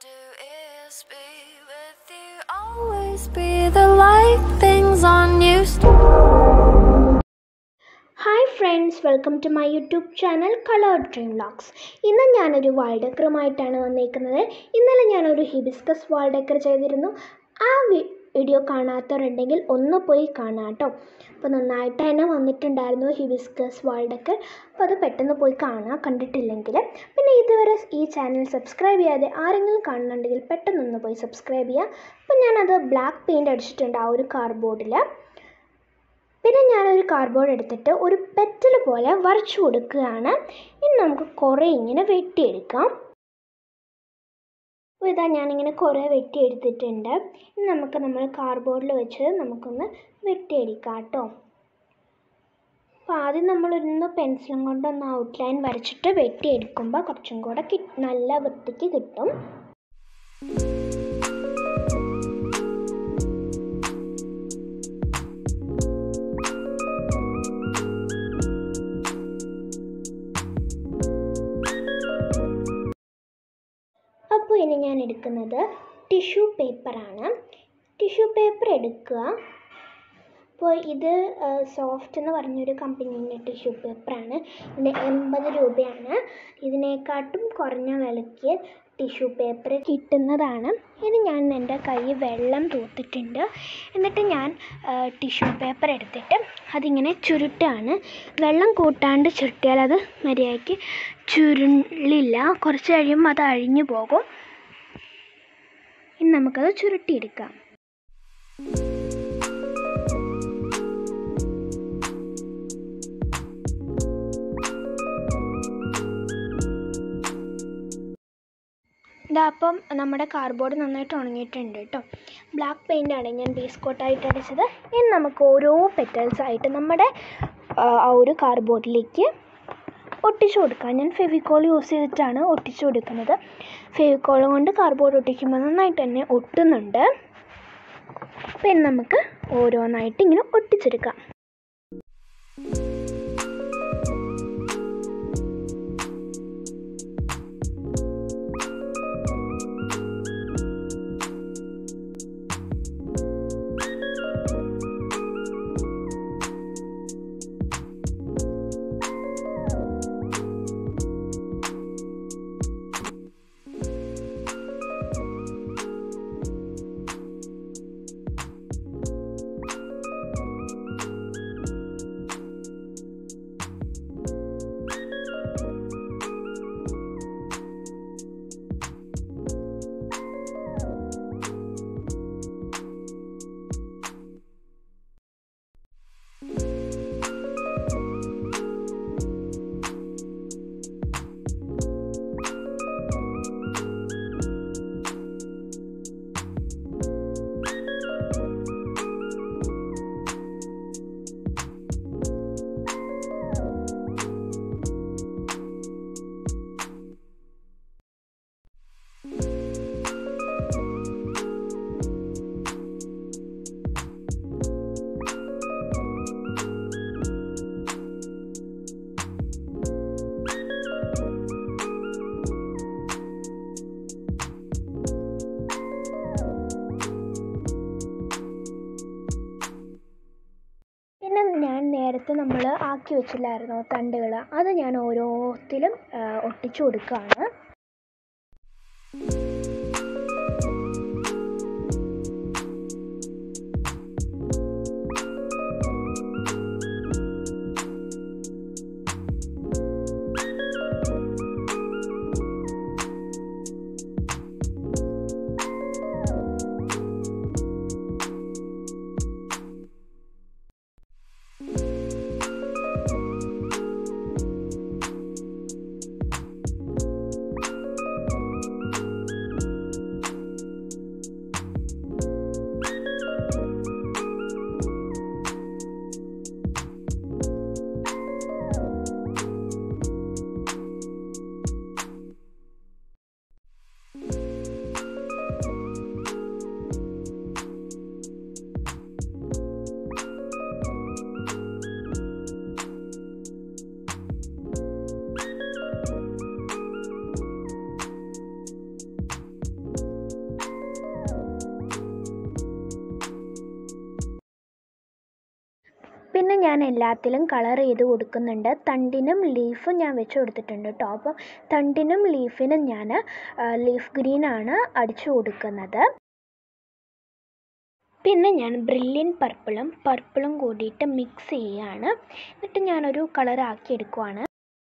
do is be with you, always be the light things on used to. Hi friends welcome to my YouTube channel colour dream vlogs ഇന്ന് ഞാനൊരു വാൾ ഡെക്കറുമായിട്ടാണ് വന്നിരിക്കുന്നത് ഇന്നലെ ഞാനൊരു hibiscus വാൾ decker ചെയ്തിരുന്നു ആ video കാണാത്തവരുണ്ടെങ്കിൽ ഒന്ന് പോയി കാണാം കേട്ടോ അപ്പോൾ നന്നായിട്ട് തന്നെ വന്നിട്ടുണ്ടായിരുന്നു ഹിബിസ്കസ് വാൾ ഡെക്കർ അപ്പോൾ അത് പെട്ടെന്ന് പോയി കാണാം കണ്ടിട്ടില്ലെങ്കിൽ പിന്നെ ഇതുവരെ ഈ ചാനൽ സബ്സ്ക്രൈബ് ചെയ്യാതെ ആരെങ്കിലും കാണുന്നുണ്ടെങ്കിൽ പെട്ടെന്നൊന്ന് പോയി സബ്സ്ക്രൈബ് ചെയ്യുക അപ്പോൾ ഞാനത് ബ്ലാക്ക് പെയിൻറ് അടിച്ചിട്ടുണ്ട് ആ ഒരു കാർഡ്ബോർഡിൽ പിന്നെ ഞാനൊരു കാർഡ്ബോർഡ് എടുത്തിട്ട് ഒരു പെറ്റൽ പോലെ വരച്ചു കൊടുക്കുകയാണ് ഇനി നമുക്ക് കുറേ ഇങ്ങനെ വെട്ടിയെടുക്കാം അപ്പോൾ ഇതാ ഞാനിങ്ങനെ കുറേ വെട്ടിയെടുത്തിട്ടുണ്ട് ഇനി നമുക്ക് നമ്മൾ കാർഡ്ബോർഡിൽ വെച്ച് നമുക്കൊന്ന് വെട്ടിയെടുക്കാം കേട്ടോ അപ്പോൾ ആദ്യം നമ്മളൊന്ന് പെൻസിലും കൊണ്ടൊന്ന് ഔട്ട്ലൈൻ വരച്ചിട്ട് വെട്ടിയെടുക്കുമ്പോൾ കുറച്ചും കൂടെ കി നല്ല വൃത്തിക്ക് കിട്ടും അപ്പോൾ ഇനി ഞാൻ എടുക്കുന്നത് ടിഷ്യൂ പേപ്പറാണ് ടിഷ്യൂ പേപ്പർ എടുക്കുക അപ്പോൾ ഇത് സോഫ്റ്റ് എന്ന് പറഞ്ഞൊരു കമ്പനീൻ്റെ ടിഷ്യൂ പേപ്പറാണ് ഇതിന് എൺപത് രൂപയാണ് ഇതിനെക്കാട്ടും കുറഞ്ഞ വിലയ്ക്ക് ടിഷ്യൂ പേപ്പർ കിട്ടുന്നതാണ് ഇനി ഞാൻ എൻ്റെ കൈ വെള്ളം തൂത്തിട്ടുണ്ട് എന്നിട്ട് ഞാൻ ടിഷ്യൂ പേപ്പർ എടുത്തിട്ട് അതിങ്ങനെ ചുരുട്ടാണ് വെള്ളം കൂട്ടാണ്ട് ചുരുട്ടിയാൽ അത് മര്യാദയ്ക്ക് ചുരുളില്ല കുറച്ച് കഴിയുമ്പോൾ അത് അഴിഞ്ഞു പോകും ഇനി നമുക്കത് ചുരുട്ടിയെടുക്കാം ഇതാ അപ്പം നമ്മുടെ കാർഡ്ബോർഡ് നന്നായിട്ട് ഉണങ്ങിയിട്ടുണ്ട് കേട്ടോ ബ്ലാക്ക് പെയിൻ്റ് ആണ് ഞാൻ ബേസ് കോട്ടായിട്ട് അടിച്ചത് ഇനി നമുക്ക് ഓരോ പെറ്റൽസ് ആയിട്ട് നമ്മുടെ ആ ഒരു കാർഡ്ബോർഡിലേക്ക് ഒട്ടിച്ചു കൊടുക്കാം ഞാൻ ഫെവിക്കോൾ യൂസ് ചെയ്തിട്ടാണ് ഒട്ടിച്ചു കൊടുക്കുന്നത് ഫെവിക്കോൾ കൊണ്ട് കാർഡ്ബോർഡ് ഒട്ടിക്കുമ്പോൾ നന്നായിട്ട് തന്നെ ഒട്ടുന്നുണ്ട് പിന്നെ നമുക്ക് ഓരോന്നായിട്ട് ഇങ്ങനെ ഒട്ടിച്ചെടുക്കാം പിന്നെ ഞാൻ നേരത്തെ നമ്മൾ ആക്കി വെച്ചില്ലായിരുന്നോ തണ്ടുകൾ അത് ഞാൻ ഓരോത്തിലും ഒട്ടിച്ചു കൊടുക്കുകയാണ് ഞാൻ എല്ലാത്തിലും കളർ ചെയ്ത് കൊടുക്കുന്നുണ്ട് തണ്ടിനും ലീഫും ഞാൻ വെച്ച് കൊടുത്തിട്ടുണ്ട് കേട്ടോ അപ്പം തണ്ടിനും ലീഫിനും ഞാൻ ലീഫ് ഗ്രീനാണ് അടിച്ചു കൊടുക്കുന്നത് പിന്നെ ഞാൻ ബ്രില്യൻ പർപ്പിളും പർപ്പിളും കൂടിയിട്ട് മിക്സ് ചെയ്യുകയാണ് എന്നിട്ട് ഞാനൊരു കളർ ആക്കി എടുക്കുവാണ്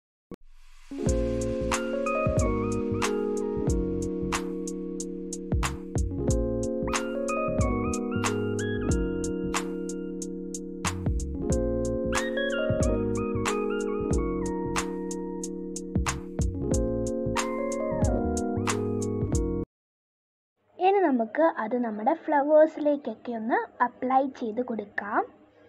ഇനി നമുക്ക് അത് നമ്മുടെ ഫ്ലവേഴ്സിലേക്കൊക്കെ ഒന്ന് അപ്ലൈ ചെയ്ത് കൊടുക്കാം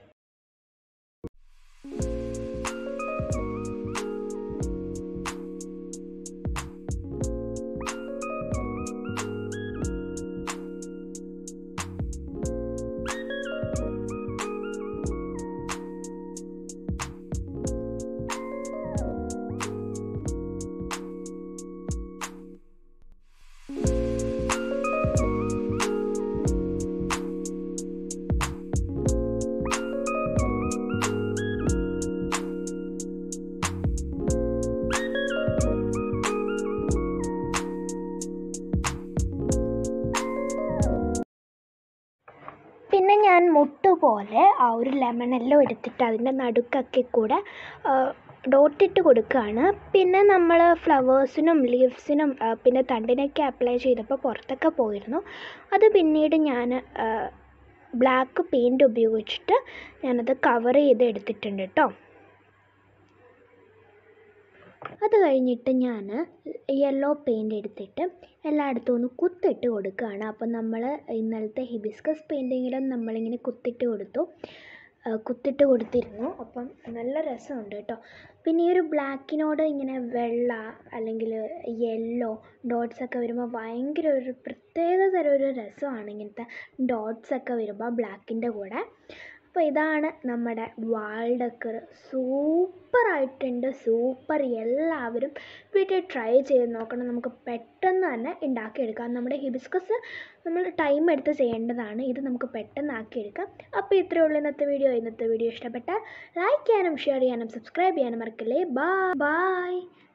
പിന്നെ ഞാൻ മുട്ടുപോലെ ആ ഒരു ലെമണെല്ലോ എടുത്തിട്ട് അതിൻ്റെ നടുക്കൊക്കെ കൂടെ ഡോട്ടിട്ട് കൊടുക്കുകയാണ് പിന്നെ നമ്മൾ ഫ്ലവേഴ്സിനും ലീവ്സിനും പിന്നെ തണ്ടിനൊക്കെ അപ്ലൈ ചെയ്തപ്പോൾ പുറത്തൊക്കെ പോയിരുന്നു അത് പിന്നീട് ഞാൻ ബ്ലാക്ക് പെയിൻറ് ഉപയോഗിച്ചിട്ട് ഞാനത് കവർ ചെയ്ത് എടുത്തിട്ടുണ്ട് കേട്ടോ അത് കഴിഞ്ഞിട്ട് ഞാൻ യെല്ലോ പെയിൻ്റ് എടുത്തിട്ട് എല്ലായിടത്തും ഒന്ന് കുത്തിട്ട് കൊടുക്കുകയാണ് അപ്പം നമ്മൾ ഇന്നലത്തെ ഹിബിസ്കസ് പെയിൻറ്റിങ്ങിലും നമ്മളിങ്ങനെ കുത്തിട്ട് കൊടുത്തു കുത്തിട്ട് കൊടുത്തിരുന്നു അപ്പം നല്ല രസമുണ്ട് കേട്ടോ പിന്നെ ഈ ഒരു ബ്ലാക്കിനോട് ഇങ്ങനെ വെള്ള അല്ലെങ്കിൽ യെല്ലോ ഡോട്ട്സ് ഒക്കെ വരുമ്പോൾ ഭയങ്കര ഒരു പ്രത്യേക തരം ഒരു രസമാണ് ഇങ്ങനത്തെ ഡോട്ട്സ് ഒക്കെ വരുമ്പോൾ ബ്ലാക്കിൻ്റെ കൂടെ അപ്പോൾ ഇതാണ് നമ്മുടെ വാൾ ഡെക്കർ സൂപ്പറായിട്ടുണ്ട് സൂപ്പർ എല്ലാവരും വീട്ടിൽ ട്രൈ ചെയ്ത് നോക്കണം നമുക്ക് പെട്ടെന്ന് തന്നെ ഉണ്ടാക്കിയെടുക്കാം നമ്മുടെ ഹിബിസ്കസ് നമ്മൾ ടൈം എടുത്ത് ചെയ്യേണ്ടതാണ് ഇത് നമുക്ക് പെട്ടെന്ന് ആക്കിയെടുക്കാം അപ്പോൾ ഇത്രയേ ഉള്ളൂ ഇന്നത്തെ വീഡിയോ ഇന്നത്തെ വീഡിയോ ഇഷ്ടപ്പെട്ടാൽ ലൈക്ക് ചെയ്യാനും ഷെയർ ചെയ്യാനും സബ്സ്ക്രൈബ് ചെയ്യാനും മറക്കല്ലേ ബായ് ബായ്